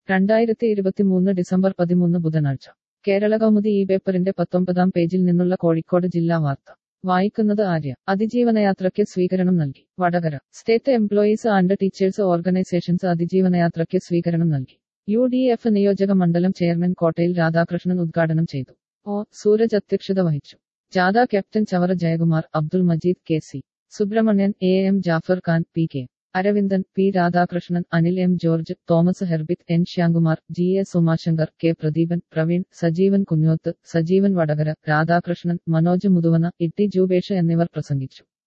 രണ്ടായിരത്തി ഇരുപത്തിമൂന്ന് ഡിസംബർ പതിമൂന്ന് ബുധനാഴ്ച കേരള കൗമുദി ഈ പേപ്പറിന്റെ പത്തൊമ്പതാം പേജിൽ നിന്നുള്ള കോഴിക്കോട് ജില്ലാ വാർത്ത വായിക്കുന്നത് ആര്യ അതിജീവനയാത്രയ്ക്ക് സ്വീകരണം നൽകി Vadakara state employees and teachers organisations അതിജീവനയാത്രയ്ക്ക് സ്വീകരണം നൽകി യു ഡി എഫ് നിയോജക മണ്ഡലം ചെയർമാൻ കോട്ടയിൽ രാധാകൃഷ്ണൻ ഉദ്ഘാടനം ചെയ്തു ഒ സൂരജ് അധ്യക്ഷത വഹിച്ചു ജാഥ captain Chavara Jayakumar Abdul Majeed K C Subramanian A M Jafar Khan P K Aravindan P Radhakrishnan Anil M George Thomas Herbith N Shyamkumar G S Umashankar K Pradeepan Praveen Sajeevan Kunhoth Sajeevan Vadakara Radhakrishnan Manoj Muthuvana Itty Jubesh എന്നിവർ പ്രസംഗിച്ചു